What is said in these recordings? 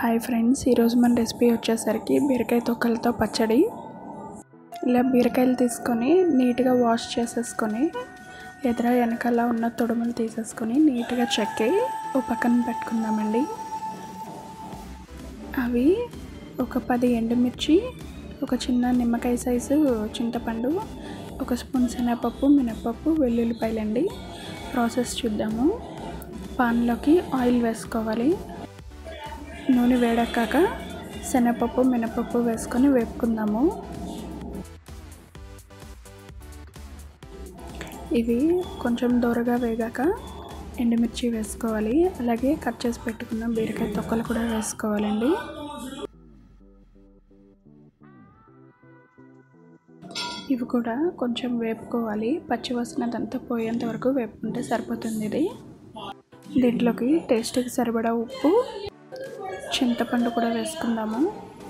hi friends ఈరోజు మన recipe వచ్చేసరికి బీరకాయ తొక్కలతో పచ్చడి ఇలా బీరకాయలు తీసుకొని నీట్గా వాష్ చేసేసుకొని ఎదుర వెనకాల ఉన్న తొడుములు తీసేసుకొని నీట్గా చెక్కి ఒక పక్కన పెట్టుకుందామండి అవి ఒక పది ఎండుమిర్చి ఒక చిన్న నిమ్మకాయ సైజు చింతపండు ఒక స్పూన్ శనగపప్పు మినపప్పు వెల్లుల్లిపాయలండి ప్రాసెస్ చూద్దాము పాన్లోకి ఆయిల్ వేసుకోవాలి నూనె వేడెక్కాక శనగపప్పు మినపప్పు వేసుకొని వేపుకుందాము ఇవి కొంచెం దూరగా వేగాక ఎండుమిర్చి వేసుకోవాలి అలాగే కట్ చేసి పెట్టుకున్న బీరకాయ తొక్కలు కూడా వేసుకోవాలండి ఇవి కూడా కొంచెం వేపుకోవాలి పచ్చివాసన అదంతా పోయేంత వరకు వేపుకుంటే సరిపోతుంది ఇది దీంట్లోకి టేస్ట్కి సరిపడా ఉప్పు చింతపండు కూడా వేసుకుందాము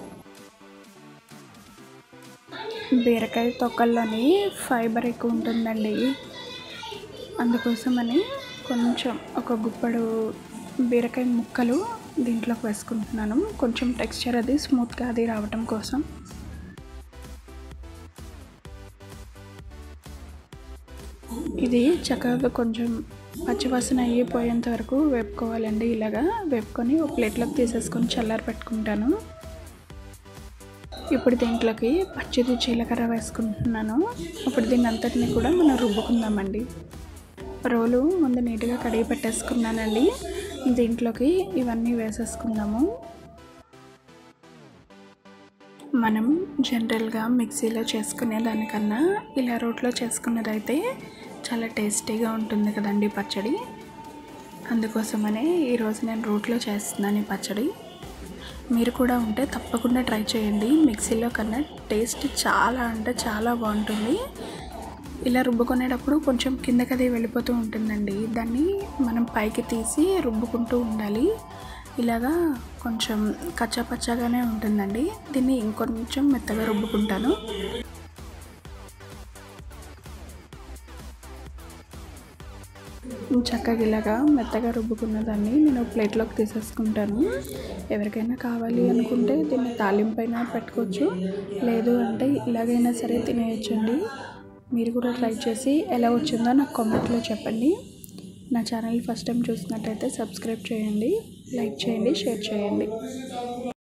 బీరకాయ తొక్కల్లోని ఫైబర్ ఎక్కువ ఉంటుందండి అందుకోసమని కొంచెం ఒక గుప్పడు బీరకాయ ముక్కలు దీంట్లోకి వేసుకుంటున్నాను కొంచెం టెక్స్చర్ అది స్మూత్గా అది రావటం కోసం ఇది చక్కగా కొంచెం పచ్చివాసన అయిపోయేంత వరకు వేపుకోవాలండి ఇలాగా వేపుకొని ఒక ప్లేట్లోకి తీసేసుకొని చల్లారి పెట్టుకుంటాను ఇప్పుడు దీంట్లోకి పచ్చిది జీలకర్ర వేసుకుంటున్నాను ఇప్పుడు దీన్ని అంతటిని కూడా మనం రుబ్బుకుందామండి రోలు ముందు నీట్గా కడిగి పెట్టేసుకున్నానండి దీంట్లోకి ఇవన్నీ వేసేసుకుందాము మనం జనరల్గా మిక్సీలో చేసుకునే దానికన్నా ఇలా రోట్లో చేసుకున్నదైతే చాలా టేస్టీగా ఉంటుంది కదండి పచ్చడి అందుకోసమనే ఈరోజు నేను రోట్లో చేస్తున్నాను ఈ పచ్చడి మీరు కూడా ఉంటే తప్పకుండా ట్రై చేయండి మిక్సీలో కన్నా టేస్ట్ చాలా అంటే చాలా బాగుంటుంది ఇలా రుబ్బుకునేటప్పుడు కొంచెం కిందకది వెళ్ళిపోతూ ఉంటుందండి దాన్ని మనం పైకి తీసి రుబ్బుకుంటూ ఉండాలి ఇలాగా కొంచెం కచ్చాపచ్చాగానే ఉంటుందండి దీన్ని ఇంకొంచెం మెత్తగా రుబ్బుకుంటాను చక్కగా ఇలాగా మెత్తగా రుబ్బుకున్న దాన్ని నేను ప్లేట్లోకి తీసేసుకుంటాను ఎవరికైనా కావాలి అనుకుంటే దీన్ని తాలింపైన పెట్టుకోవచ్చు లేదు అంటే ఇలాగైనా సరే తినేయచ్చండి మీరు కూడా ట్రై చేసి ఎలా వచ్చిందో నాకు కామెంట్లో చెప్పండి నా ఛానల్ ఫస్ట్ టైం చూసినట్టయితే సబ్స్క్రైబ్ చేయండి లైక్ చేయండి షేర్ చేయండి